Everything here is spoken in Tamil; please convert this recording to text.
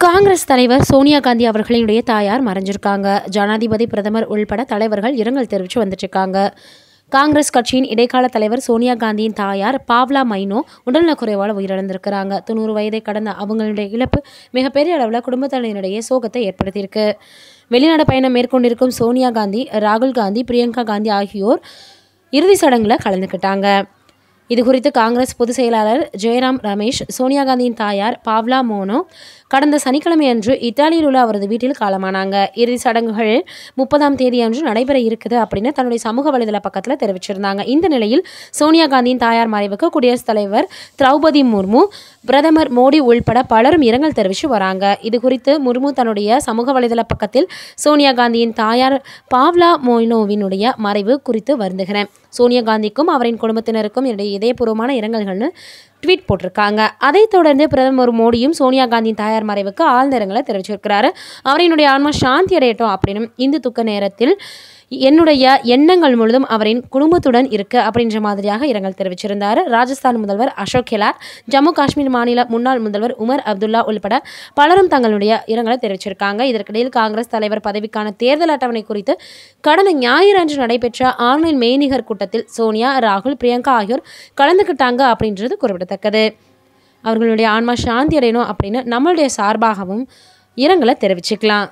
காங்கிரஸ் தலைவர் சோனியா காந்தி அவர்களினுடைய தாயார் மறைஞ்சிருக்காங்க ஜனாதிபதி பிரதமர் உள்பட தலைவர்கள் இரங்கல் தெரிவித்து வந்துட்டுருக்காங்க காங்கிரஸ் கட்சியின் இடைக்கால தலைவர் சோனியா காந்தியின் தாயார் பாவ்லா மைனோ உடல்நலக்குறைவால் உயிரிழந்திருக்கிறாங்க தொண்ணூறு வயதை கடந்த அவங்களுடைய இழப்பு மிகப்பெரிய அளவில் குடும்பத்தினரிடையே சோகத்தை ஏற்படுத்தியிருக்கு வெளிநாடு பயணம் மேற்கொண்டிருக்கும் சோனியா காந்தி ராகுல் காந்தி பிரியங்கா காந்தி ஆகியோர் இறுதி சடங்கில் கலந்துக்கிட்டாங்க இது குறித்து காங்கிரஸ் பொதுச் செயலாளர் ஜெயராம் ரமேஷ் சோனியா காந்தியின் தாயார் பாவ்லா மோனோ கடந்த சனிக்கிழமை அன்று இத்தாலியில் உள்ள அவரது வீட்டில் காலமானாங்க இறுதி சடங்குகள் முப்பதாம் தேதி அன்று நடைபெற இருக்குது அப்படின்னு தன்னுடைய சமூக வலைதள பக்கத்தில் தெரிவிச்சிருந்தாங்க இந்த நிலையில் சோனியா காந்தியின் தாயார் மறைவுக்கு குடியரசுத் தலைவர் திரௌபதி முர்மு பிரதமர் மோடி உள்பட பலரும் இரங்கல் தெரிவித்து வராங்க இது குறித்து முர்மு தன்னுடைய சமூக வலைதள பக்கத்தில் சோனியா காந்தியின் தாயார் பாவ்லா மோய்னோவினுடைய மறைவு குறித்து வருந்துகிறேன் சோனியா காந்திக்கும் அவரின் குடும்பத்தினருக்கும் என்னுடைய இதயபூர்வமான இரங்கல்கள்னு ட்வீட் போட்டிருக்காங்க அதைத் தொடர்ந்து பிரதமர் மோடியும் சோனியா காந்தியின் தாயார் மறைவுக்கு ஆழ்ந்த இரங்கலை தெரிவிச்சிருக்கிறாரு அவரினுடைய ஆன்மா சாந்தி அடையட்டும் அப்படின்னு இந்த துக்க நேரத்தில் என்னுடைய எண்ணங்கள் முழுதும் அவரின் குடும்பத்துடன் இருக்க அப்படின்ற மாதிரியாக இரங்கல் தெரிவிச்சிருந்தார் ராஜஸ்தான் முதல்வர் அசோக் கெலாட் ஜம்மு காஷ்மீர் மாநில முன்னாள் முதல்வர் உமர் அப்துல்லா உள்பட பலரும் தங்களுடைய இரங்கலை தெரிவிச்சிருக்காங்க இதற்கிடையில் காங்கிரஸ் தலைவர் பதவிக்கான தேர்தல் அட்டவணை குறித்து கடந்த ஞாயிறு அன்று நடைபெற்ற ஆன்லைன் மெய்நிகர் கூட்டத்தில் சோனியா ராகுல் பிரியங்கா ஆகியோர் கலந்துக்கிட்டாங்க அப்படின்றது குறிப்பிடத்தக்கது அவர்களுடைய ஆன்மா சாந்தி அடையணும் அப்படின்னு நம்மளுடைய சார்பாகவும் இரங்கலை தெரிவிச்சுக்கலாம்